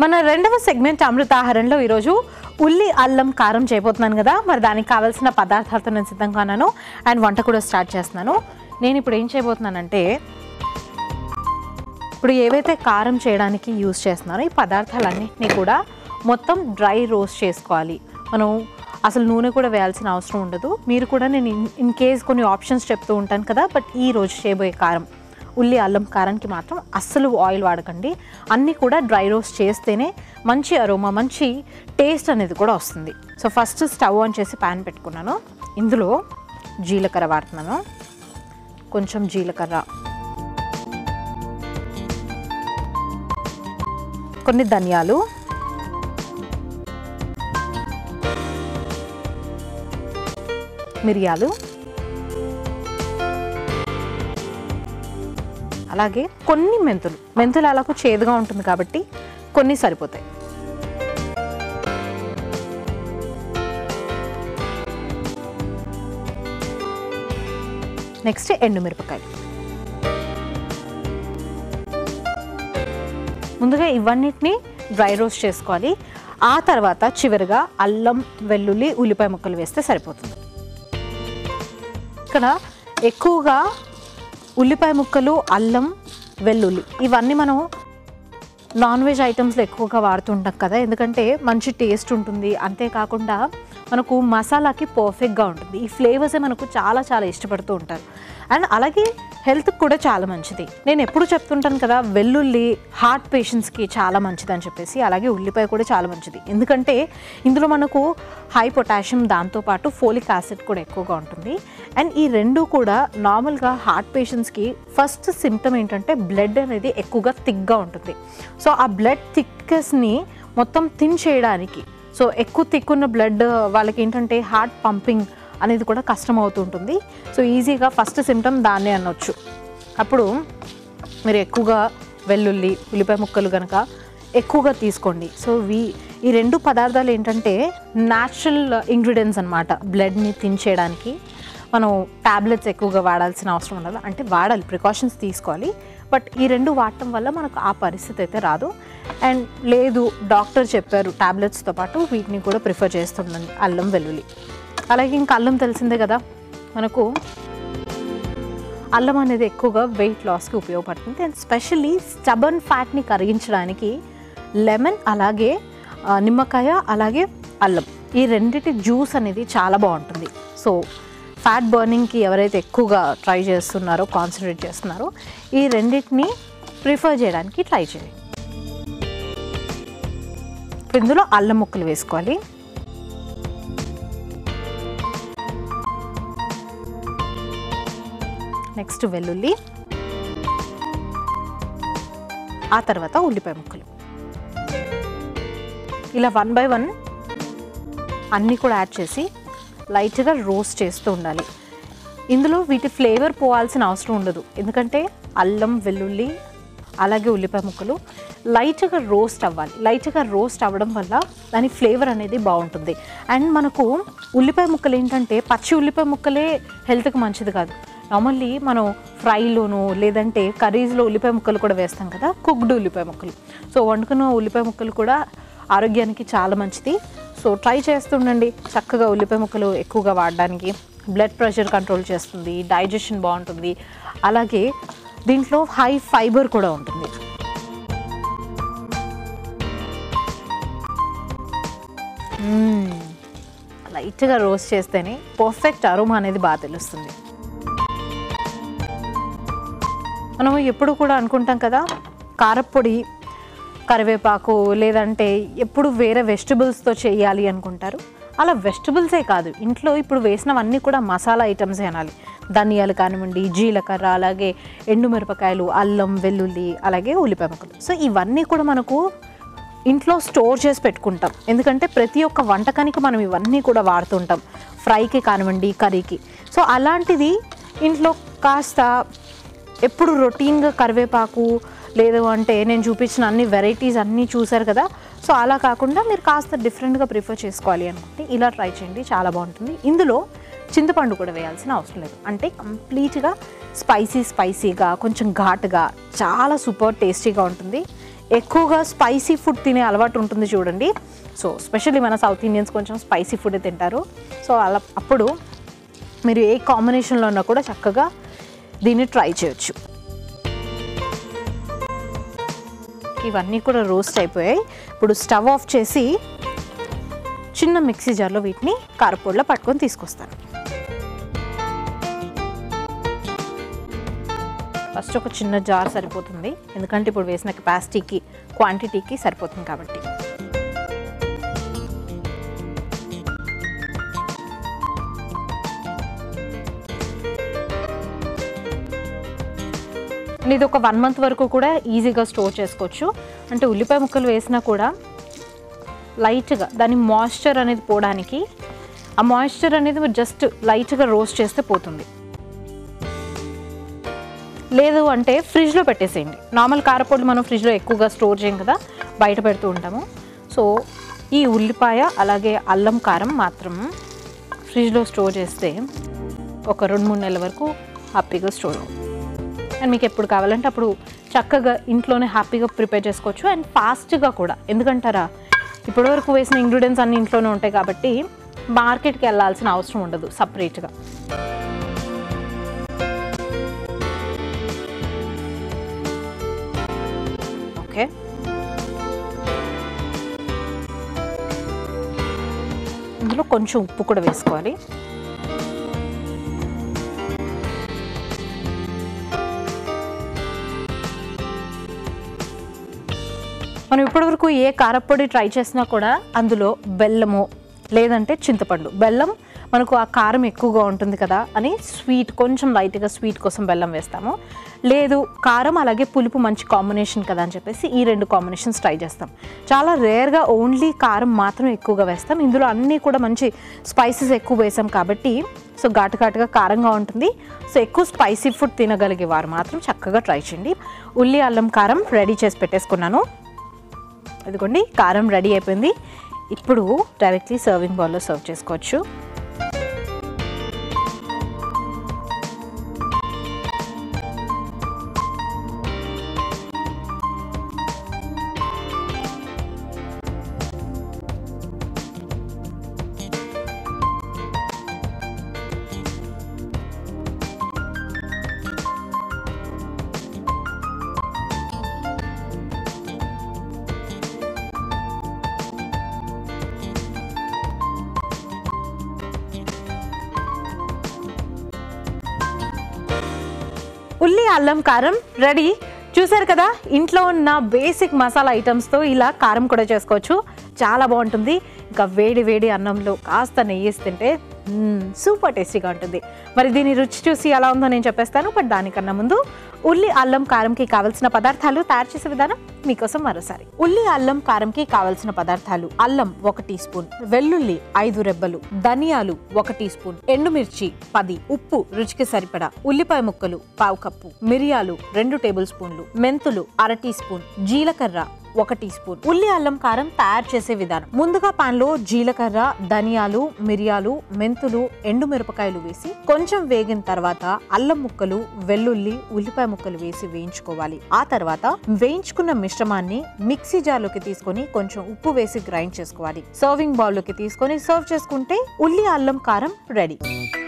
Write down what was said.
మన రెండవ సెగ్మెంట్ అమృతాహారంలో ఈరోజు ఉల్లి అల్లం కారం చేయబోతున్నాను కదా మరి దానికి కావాల్సిన పదార్థాలతో నేను సిద్ధంగా ఉన్నాను అండ్ వంట కూడా స్టార్ట్ చేస్తున్నాను నేను ఇప్పుడు ఏం చేయబోతున్నానంటే ఇప్పుడు ఏవైతే కారం చేయడానికి యూజ్ చేస్తున్నారో ఈ పదార్థాలన్నింటినీ కూడా మొత్తం డ్రై రోస్ట్ చేసుకోవాలి మనం అసలు నూనె కూడా వేయాల్సిన అవసరం ఉండదు మీరు కూడా నేను ఇన్ ఇన్ కేస్ కొన్ని ఆప్షన్స్ చెప్తూ ఉంటాను కదా బట్ ఈ రోజు చేయబోయే కారం ఉల్లి అల్లం కారానికి మాత్రం అస్సలు ఆయిల్ వాడకండి అన్నీ కూడా డ్రై రోస్ట్ చేస్తేనే మంచి అరోమా మంచి టేస్ట్ అనేది కూడా వస్తుంది సో ఫస్ట్ స్టవ్ ఆన్ చేసి ప్యాన్ పెట్టుకున్నాను ఇందులో జీలకర్ర వాడుతున్నాను కొంచెం జీలకర్ర కొన్ని ధనియాలు మిరియాలు అలాగే కొన్ని మెంతులు మెంతులు అలాగూ చేదుగా ఉంటుంది కాబట్టి కొన్ని సరిపోతాయి నెక్స్ట్ ఎండుమిరపకాయలు ముందుగా ఇవన్నిటిని డ్రై రోస్ట్ చేసుకోవాలి ఆ తర్వాత చివరిగా అల్లం వెల్లుల్లి ఉల్లిపాయ ముక్కలు వేస్తే సరిపోతుంది ఇక్కడ ఎక్కువగా ఉల్లిపాయ ముక్కలు అల్లం వెల్లుల్లి ఇవన్నీ మనం నాన్ వెజ్ ఐటమ్స్లో ఎక్కువగా వాడుతుంటాం కదా ఎందుకంటే మంచి టేస్ట్ ఉంటుంది అంతేకాకుండా మనకు మసాలాకి పర్ఫెక్ట్గా ఉంటుంది ఈ ఫ్లేవర్సే మనకు చాలా చాలా ఇష్టపడుతూ ఉంటారు అండ్ అలాగే హెల్త్కి కూడా చాలా మంచిది నేను ఎప్పుడు చెప్తుంటాను కదా వెల్లుల్లి హార్ట్ పేషెంట్స్కి చాలా మంచిది అని చెప్పేసి అలాగే ఉల్లిపాయ కూడా చాలా మంచిది ఎందుకంటే ఇందులో మనకు హై పొటాషియం దాంతోపాటు ఫోలిక్ యాసిడ్ కూడా ఎక్కువగా ఉంటుంది అండ్ ఈ రెండు కూడా నార్మల్గా హార్ట్ పేషెంట్స్కి ఫస్ట్ సిమ్టమ్ ఏంటంటే బ్లడ్ అనేది ఎక్కువగా థిక్గా ఉంటుంది సో ఆ బ్లడ్ థిక్నెస్ని మొత్తం థిన్ చేయడానికి సో ఎక్కువ తిక్కున్న బ్లడ్ వాళ్ళకి ఏంటంటే హార్ట్ పంపింగ్ అనేది కూడా కష్టం అవుతుంటుంది సో ఈజీగా ఫస్ట్ సిమ్టమ్ దాన్నే అనొచ్చు అప్పుడు మీరు ఎక్కువగా వెల్లుల్లి ఉల్లిపాయ ముక్కలు కనుక ఎక్కువగా తీసుకోండి సో వీ ఈ రెండు పదార్థాలు ఏంటంటే న్యాచురల్ ఇంగ్రీడియంట్స్ అనమాట బ్లడ్ని తినచేయడానికి మనం టాబ్లెట్స్ ఎక్కువగా వాడాల్సిన అవసరం ఉండదు అంటే వాడాలి ప్రికాషన్స్ తీసుకోవాలి బట్ ఈ రెండు వాడటం వల్ల మనకు ఆ పరిస్థితి అయితే రాదు అండ్ లేదు డాక్టర్ చెప్పారు టాబ్లెట్స్తో పాటు వీటిని కూడా ప్రిఫర్ చేస్తుండండి అల్లం వెల్లుల్లి అలాగే ఇంకా అల్లం తెలిసిందే కదా మనకు అల్లం అనేది ఎక్కువగా వెయిట్ లాస్కి ఉపయోగపడుతుంది అండ్ స్పెషల్లీ స్టబన్ ఫ్యాట్ని కరిగించడానికి లెమన్ అలాగే ఆ, నిమ్మకాయ అలాగే అల్లం ఈ రెండిటి జ్యూస్ అనేది చాలా బాగుంటుంది సో ఫ్యాట్ బర్నింగ్కి ఎవరైతే ఎక్కువగా ట్రై చేస్తున్నారో కాన్సన్ట్రేట్ చేస్తున్నారో ఈ రెండింటిని ప్రిఫర్ చేయడానికి ట్రై చేయండి ఇప్పుడు ఇందులో అల్లం ముక్కలు వేసుకోవాలి నెక్స్ట్ వెల్లుల్లి ఆ తర్వాత ఉల్లిపాయ ముక్కలు ఇలా వన్ బై వన్ అన్నీ కూడా యాడ్ చేసి లైట్గా రోస్ట్ చేస్తూ ఉండాలి ఇందులో వీటి ఫ్లేవర్ పోవాల్సిన అవసరం ఉండదు ఎందుకంటే అల్లం వెల్లుల్లి అలాగే ఉల్లిపాయ ముక్కలు లైట్గా రోస్ట్ అవ్వాలి లైట్గా రోస్ట్ అవ్వడం వల్ల దాని ఫ్లేవర్ అనేది బాగుంటుంది అండ్ మనకు ఉల్లిపాయ ముక్కలు ఏంటంటే పచ్చి ఉల్లిపాయ ముక్కలే హెల్త్కి మంచిది కాదు నార్మల్లీ మనం ఫ్రైలోను లేదంటే కర్రీస్లో ఉల్లిపాయ ముక్కలు కూడా వేస్తాం కదా కుక్డ్ ఉల్లిపాయ ముక్కలు సో వండుకున్న ఉల్లిపాయ ముక్కలు కూడా ఆరోగ్యానికి చాలా మంచిది సో ట్రై చేస్తుండండి చక్కగా ఉల్లిపాయ ముక్కలు ఎక్కువగా వాడడానికి బ్లడ్ ప్రెషర్ కంట్రోల్ చేస్తుంది డైజెషన్ బాగుంటుంది అలాగే దీంట్లో హై ఫైబర్ కూడా ఉంటుంది మ్మ్. లైట్గా రోస్ట్ చేస్తేనే పర్ఫెక్ట్ అరోమా అనేది బాగా తెలుస్తుంది మనం ఎప్పుడు కూడా అనుకుంటాం కదా కారప్పొడి కరివేపాకు లేదంటే ఎప్పుడు వేరే వెజిటబుల్స్తో చేయాలి అనుకుంటారు అలా వెజిటబుల్సే కాదు ఇంట్లో ఇప్పుడు వేసినవన్నీ కూడా మసాలా ఐటమ్సే అనాలి ధనియాలు కానివ్వండి జీలకర్ర అలాగే ఎండుమిరపకాయలు అల్లం వెల్లుల్లి అలాగే ఉల్లిపాయ ముక్కలు సో ఇవన్నీ కూడా మనకు ఇంట్లో స్టోర్ చేసి పెట్టుకుంటాం ఎందుకంటే ప్రతి ఒక్క వంటకానికి మనం ఇవన్నీ కూడా వాడుతుంటాం ఫ్రైకి కానివ్వండి కర్రీకి సో అలాంటిది ఇంట్లో కాస్త ఎప్పుడు రొటీన్గా కరివేపాకు లేదు అంటే నేను చూపించిన అన్ని వెరైటీస్ అన్నీ చూసారు కదా సో అలా కాకుండా మీరు కాస్త డిఫరెంట్గా ప్రిఫర్ చేసుకోవాలి అనుకుంటే ఇలా ట్రై చేయండి చాలా బాగుంటుంది ఇందులో చింతపండు కూడా వేయాల్సిన అవసరం లేదు అంటే కంప్లీట్గా స్పైసీ స్పైసీగా కొంచెం ఘాటుగా చాలా సూపర్ టేస్టీగా ఉంటుంది ఎక్కువగా స్పైసీ ఫుడ్ తినే అలవాటు ఉంటుంది చూడండి సో స్పెషల్లీ మన సౌత్ ఇండియన్స్ కొంచెం స్పైసీ ఫుడ్ తింటారు సో అలా అప్పుడు మీరు ఏ కాంబినేషన్లో ఉన్నా కూడా చక్కగా దీన్ని ట్రై చేయొచ్చు ఇవన్నీ కూడా రోస్ట్ అయిపోయాయి ఇప్పుడు స్టవ్ ఆఫ్ చేసి చిన్న మిక్సీ జార్లో వీటిని కారపొడిలో పట్టుకొని తీసుకొస్తాను ఫస్ట్ ఒక చిన్న జార్ సరిపోతుంది ఎందుకంటే ఇప్పుడు వేసిన కెపాసిటీకి క్వాంటిటీకి సరిపోతుంది కాబట్టి ఇది ఒక వన్ మంత్ వరకు కూడా ఈజీగా స్టోర్ చేసుకోవచ్చు అంటే ఉల్లిపాయ ముక్కలు వేసినా కూడా లైట్గా దాని మాయిశ్చర్ అనేది పోవడానికి ఆ మాయిశ్చర్ అనేది మీరు జస్ట్ లైట్గా రోస్ట్ చేస్తే పోతుంది లేదు అంటే ఫ్రిడ్జ్లో పెట్టేసేయండి నార్మల్ కారపొడి మనం ఫ్రిడ్జ్లో ఎక్కువగా స్టోర్ చేయం కదా బయట పెడుతూ ఉంటాము సో ఈ ఉల్లిపాయ అలాగే అల్లం కారం మాత్రం ఫ్రిడ్జ్లో స్టోర్ చేస్తే ఒక రెండు మూడు నెలల వరకు హ్యాపీగా స్టోర్ అవుతుంది అండ్ మీకు ఎప్పుడు కావాలంటే అప్పుడు చక్కగా ఇంట్లోనే హ్యాపీగా ప్రిపేర్ చేసుకోవచ్చు అండ్ ఫాస్ట్గా కూడా ఎందుకంటారా ఇప్పటివరకు వేసిన ఇంగ్రీడియంట్స్ అన్ని ఇంట్లోనే ఉంటాయి కాబట్టి మార్కెట్కి వెళ్ళాల్సిన అవసరం ఉండదు సపరేట్గా ఓకే ఇందులో కొంచెం ఉప్పు కూడా వేసుకోవాలి మనం ఇప్పటివరకు ఏ కారపొడి ట్రై చేసినా కూడా అందులో బెల్లము లేదంటే చింతపండు బెల్లం మనకు ఆ కారం ఎక్కువగా ఉంటుంది కదా అని స్వీట్ కొంచెం లైట్గా స్వీట్ కోసం బెల్లం వేస్తాము లేదు కారం అలాగే పులుపు మంచి కాంబినేషన్ కదా అని చెప్పేసి ఈ రెండు కాంబినేషన్స్ ట్రై చేస్తాం చాలా రేర్గా ఓన్లీ కారం మాత్రం ఎక్కువగా వేస్తాం ఇందులో అన్నీ కూడా మంచి స్పైసెస్ ఎక్కువ వేసాం కాబట్టి సో ఘాటు ఘాటుగా కారంగా ఉంటుంది సో ఎక్కువ స్పైసీ ఫుడ్ తినగలిగే వారు మాత్రం చక్కగా ట్రై చేయండి ఉల్లి అల్లం కారం రెడీ చేసి పెట్టేసుకున్నాను ఇదిగోండి కారం రెడీ అయిపోయింది ఇప్పుడు డైరెక్ట్లీ సర్వింగ్ బౌల్లో సర్వ్ చేసుకోవచ్చు ఉల్లి అల్లం కారం రెడీ చూసారు కదా ఇంట్లో ఉన్న బేసిక్ మసాలా ఐటమ్స్తో ఇలా కారం కూడా చేసుకోవచ్చు చాలా బాగుంటుంది ఇంకా వేడి వేడి అన్నంలో కాస్త నెయ్యి వేసి తింటే మ్మ్, సూపర్ టేస్టీగా ఉంటుంది మరి దీని రుచి చూసి ఎలా ఉందో నేను చెప్పేస్తాను బట్ దానికన్నా ముందు ఉల్లి అల్లం కారంకి కావలసిన పదార్థాలు తయారు చేసే విధానం మీకోసం మరోసారి ఉల్లి అల్లం కారంకి కావలసిన పదార్థాలు అల్లం ఒక టీ స్పూన్ వెల్లుల్లి ఐదు రెబ్బలు ధనియాలు ఒక టీ స్పూన్ ఎండుమిర్చి పది ఉప్పు రుచికి సరిపడా ఉల్లిపాయ ముక్కలు పావు కప్పు మిరియాలు రెండు టేబుల్ స్పూన్లు మెంతులు అర టీ స్పూన్ జీలకర్ర ఒక టీ స్పూన్ ఉల్లి అల్లం కారం తయారు చేసే విధానం ముందుగా పాన్ లో జీలకర్ర ధనియాలు మిరియాలు మెంతులు ఎండు మిరపకాయలు వేసి కొంచెం వేగిన తర్వాత అల్లం ముక్కలు వెల్లుల్లి ఉల్లిపాయ ముక్కలు వేసి వేయించుకోవాలి ఆ తర్వాత వేయించుకున్న మిశ్రమాన్ని మిక్సీ జార్లోకి తీసుకొని కొంచెం ఉప్పు వేసి గ్రైండ్ చేసుకోవాలి సర్వింగ్ బౌల్ లోకి తీసుకొని సర్వ్ చేసుకుంటే ఉల్లి అల్లం కారం రెడీ